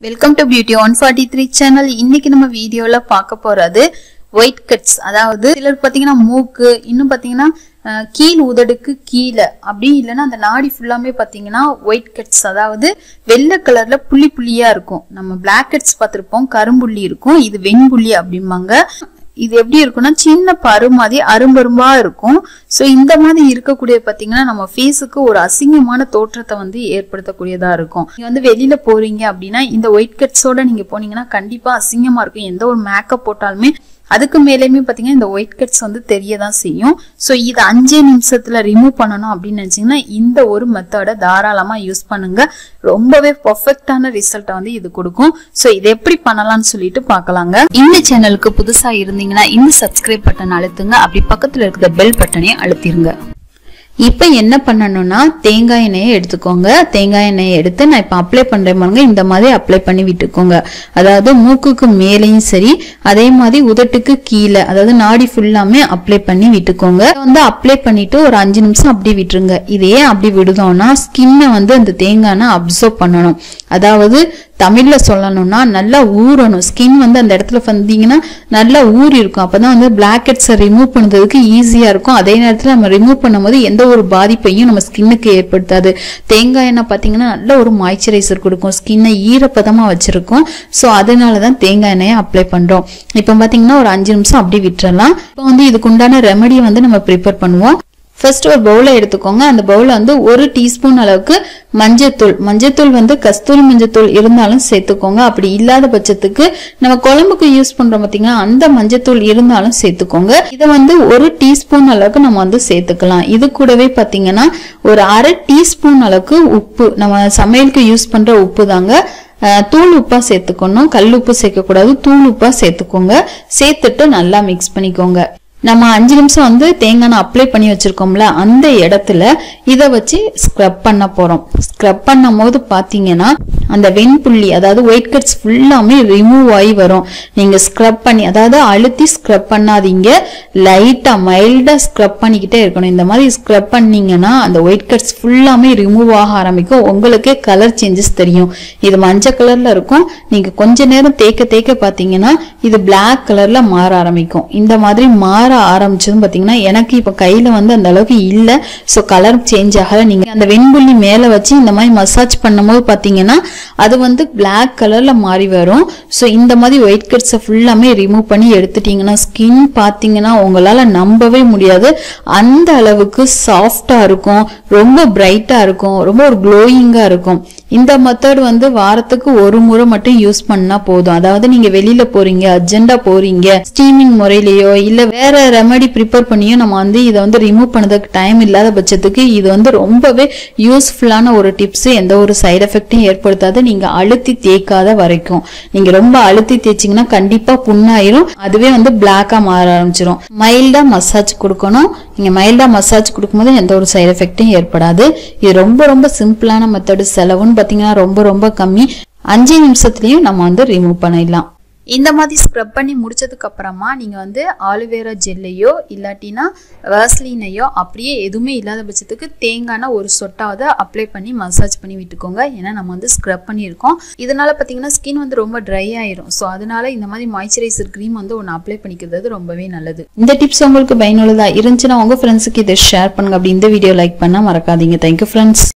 welcome to beauty one forty three channel இன்னைக்கு நம்ம வீடியோல பார்க்க போறது ஒயிட் கட்ஸ் அதாவது சிலர் பாத்தீங்கன்னா மூக்கு இன்னும் பாத்தீங்கன்னா அஹ், கீழ் உதடுக்கு கீழே அப்படி இல்லைன்னா அந்த நாடி ஃபுல்லாமே பாத்தீங்கன்னா ஒயிட் கட்ஸ் அதாவது வெள்ளை கலர்ல புள்ளி புள்ளியா இருக்கும் நம்ம பிளாக் கட்ஸ் பார்த்திருப்போம் கரும்புள்ளி இருக்கும் இது வெண்புள்ளி அப்படிம்பாங்க இது எப்படி இருக்கும்னா சின்ன பரு மாதிரி அரும்பரும்பா இருக்கும் ஸோ இந்த மாதிரி இருக்கக்கூடிய பார்த்தீங்கன்னா நம்ம ஃபேஸுக்கு ஒரு அசிங்கமான தோற்றத்தை வந்து ஏற்படுத்தக்கூடியதா இருக்கும் நீங்க வந்து வெளியில போறீங்க அப்படின்னா இந்த ஒயிட் கட்ஸோட நீங்க போனீங்கன்னா கண்டிப்பா அசிங்கமா இருக்கும் எந்த ஒரு மேக்கப் போட்டாலுமே அதுக்கு மேலேயுமே பார்த்தீங்கன்னா இந்த ஒயிட் கட்ஸ் வந்து தெரிய தான் செய்யும் ஸோ இதை அஞ்சே நிமிஷத்துல ரிமூவ் பண்ணணும் அப்படின்னு நினைச்சீங்கன்னா இந்த ஒரு மெத்தடை தாராளமா யூஸ் பண்ணுங்க ரொம்பவே பர்ஃபெக்டான ரிசல்ட்டை வந்து இது கொடுக்கும் ஸோ இதை எப்படி பண்ணலாம்னு சொல்லிட்டு பார்க்கலாங்க இந்த சேனலுக்கு புதுசா இருந்தீங்கன்னா இந்த சப்ஸ்கிரைப் பட்டன் அழுத்துங்க அப்படி பக்கத்துல இருக்கிற பெல் பட்டனையும் அழுத்திருங்க இப்போ என்ன பண்ணணும்னா தேங்காய் எண்ணெயை எடுத்துக்கோங்க தேங்காய் எண்ணெயை எடுத்து நான் இப்போ அப்ளை பண்றேன் பாருங்க இந்த மாதிரி அப்ளை பண்ணி விட்டுக்கோங்க அதாவது மூக்குக்கு மேலேயும் சரி அதே மாதிரி உதட்டுக்கு கீழே அதாவது நாடி ஃபுல்லாமே அப்ளை பண்ணி விட்டுக்கோங்க இதை வந்து அப்ளை பண்ணிட்டு ஒரு அஞ்சு நிமிஷம் அப்படி விட்டுருங்க இதையே அப்படி விடுதோம்னா ஸ்கின்னை வந்து அந்த தேங்காய் அப்சர்வ் பண்ணணும் அதாவது தமிழ்ல சொல்லணும்னா நல்லா ஊறணும் ஸ்கின் வந்து அந்த இடத்துல வந்தீங்கன்னா நல்லா ஊறி இருக்கும் அப்பதான் வந்து பிளாக்கெட்ஸை ரிமூவ் பண்ணுறதுக்கு ஈஸியா இருக்கும் அதே நேரத்துல நம்ம ரிமூவ் பண்ணும்போது எந்த ஒரு பாதிப்பையும் நம்ம ஸ்கின்னுக்கு ஏற்படுத்தாது தேங்காய் எண்ணெய் பார்த்தீங்கன்னா நல்ல ஒரு மாய்ச்சரைசர் கொடுக்கும் ஸ்கின்னை ஈரப்பதமா வச்சிருக்கும் ஸோ அதனால தான் தேங்காய் எண்ணெயை அப்ளை பண்றோம் இப்போ பார்த்தீங்கன்னா ஒரு அஞ்சு நிமிஷம் அப்படி விட்டுறலாம் இப்போ வந்து இதுக்கு உண்டான ரெமடியை வந்து நம்ம ப்ரிப்பேர் பண்ணுவோம் ஃபர்ஸ்ட் ஒரு பவுலை எடுத்துக்கோங்க அந்த பவுல வந்து ஒரு டீஸ்பூன் அளவுக்கு மஞ்சத்தூள் மஞ்சத்தூள் வந்து கஸ்தூரி மஞ்சத்தூள் இருந்தாலும் சேர்த்துக்கோங்க அப்படி இல்லாத பட்சத்துக்கு நம்ம குழம்புக்கு யூஸ் பண்றோம் பாத்தீங்கன்னா அந்த மஞ்சத்தூள் இருந்தாலும் சேர்த்துக்கோங்க இதை வந்து ஒரு டீஸ்பூன் அளவுக்கு நம்ம வந்து சேர்த்துக்கலாம் இது கூடவே பாத்தீங்கன்னா ஒரு அரை டீஸ்பூன் அளவுக்கு உப்பு நம்ம சமையலுக்கு யூஸ் பண்ற உப்பு தாங்க அஹ் தூள் உப்பா சேர்த்துக்கணும் கல் உப்பு சேர்க்கக்கூடாது தூள் உப்பா சேர்த்துக்கோங்க சேர்த்துட்டு நல்லா மிக்ஸ் பண்ணிக்கோங்க நம்ம அஞ்சு நிமிஷம் வந்து தேங்காய் எண்ணெய் அப்ளை பண்ணி வச்சிருக்கோம்ல அந்த இடத்துல இதை வச்சு ஸ்க்ரப் பண்ண போறோம் ஸ்க்ரப் பண்ணும் போது பாத்தீங்கன்னா அந்த வெண்புள்ளி அதாவது ஒயிட் கட்ஸ் ஃபுல்லாமே ரிமூவ் ஆகி வரும் நீங்க ஸ்க்ரப் பண்ணி அதாவது அழுத்தி ஸ்க்ரப் பண்ணாதீங்க லைட்டா மைல்டா ஸ்க்ரப் பண்ணிக்கிட்டே இருக்கணும் இந்த மாதிரி ஸ்க்ரப் பண்ணீங்கன்னா அந்த ஒயிட் கட்ஸ் ஃபுல்லாமே ரிமூவ் ஆக ஆரம்பிக்கும் உங்களுக்கே கலர் சேஞ்சஸ் தெரியும் இது மஞ்சள் கலர்ல இருக்கும் நீங்க கொஞ்ச நேரம் தேய்க்க தேய்க்க பாத்தீங்கன்னா இது பிளாக் கலர்ல மாற ஆரம்பிக்கும் இந்த மாதிரி மாற ஆரம்பிச்சதும் பாத்தீங்கன்னா எனக்கு இப்ப கையில வந்து அந்த அளவுக்கு இல்ல சோ கலர் சேஞ்ச் ஆகல நீங்க அந்த வெண்புள்ளி மேல வச்சு இந்த மாதிரி மசாஜ் பண்ணும்போது பாத்தீங்கன்னா அது வந்து பிளாக் கலர்ல மாறி வரும் சோ இந்த மாதிரி ஒயிட் கட்ஸை ஃபுல்லாமே ரிமூவ் பண்ணி எடுத்துட்டீங்கன்னா ஸ்கின் பாத்தீங்கன்னா உங்களால நம்பவே முடியாது அந்த அளவுக்கு சாஃப்டா இருக்கும் ரொம்ப பிரைட்டா இருக்கும் ரொம்ப ஒரு க்ளோயிங்கா இருக்கும் இந்த மெத்தட் வந்து வாரத்துக்கு ஒரு முறை மட்டும் யூஸ் பண்ணா போதும் அதாவது நீங்க வெளியில போறீங்க அர்ஜென்டா போறீங்க ஸ்டீமிங் முறையிலயோ இல்ல வேற ரெமெடி ப்ரிப்பேர் பண்ணியோ நம்ம வந்து இதை வந்து ரிமூவ் பண்ணதுக்கு டைம் இல்லாத பட்சத்துக்கு இது வந்து ரொம்பவே யூஸ்ஃபுல்லான ஒரு டிப்ஸ் எந்த ஒரு சைடு எஃபெக்ட்டும் ஏற்படுத்தாது நீங்க அழுத்தி தேய்க்காத வரைக்கும் நீங்க ரொம்ப அழுத்தி தேய்ச்சிங்கன்னா கண்டிப்பா புண்ணாயிரும் அதுவே வந்து பிளாக்கா மாற ஆரம்பிச்சிரும் மைல்டா மசாஜ் கொடுக்கணும் நீங்க மைல்டா மசாஜ் கொடுக்கும்போது எந்த ஒரு சைடு எஃபெக்ட்டும் ஏற்படாது இது ரொம்ப ரொம்ப சிம்பிளான மெத்தடு செலவுன்னு பாத்தீங்கன்னா ரொம்ப ரொம்ப கம்மி அஞ்சு நிமிஷத்துலயும் நம்ம வந்து ரிமூவ் பண்ணிடலாம் இந்த மாதிரி ஸ்க்ரப் பண்ணி முடிச்சதுக்கு அப்புறமா நீங்க வந்து ஆலுவேரா ஜெல்லையோ இல்லாட்டினா வேஸ்லினையோ அப்படியே எதுவுமே இல்லாத பட்சத்துக்கு தேங்காய்னா ஒரு சொட்டாவது அப்ளை பண்ணி மசாஜ் பண்ணி விட்டுக்கோங்க ஏன்னா நம்ம வந்து ஸ்க்ரப் பண்ணியிருக்கோம் இதனால பார்த்தீங்கன்னா ஸ்கின் வந்து ரொம்ப ட்ரை ஆயிரும் ஸோ அதனால இந்த மாதிரி மாய்ச்சரைசர் க்ரீம் வந்து ஒன்று அப்ளை பண்ணிக்கிறது ரொம்பவே நல்லது இந்த டிப்ஸ் உங்களுக்கு பயனுள்ளதா இருந்துச்சுன்னா உங்க ஃப்ரெண்ட்ஸுக்கு இதை ஷேர் பண்ணுங்க அப்படி இந்த வீடியோ லைக் பண்ணா மறக்காதீங்க தேங்க்யூ ஃப்ரெண்ட்ஸ்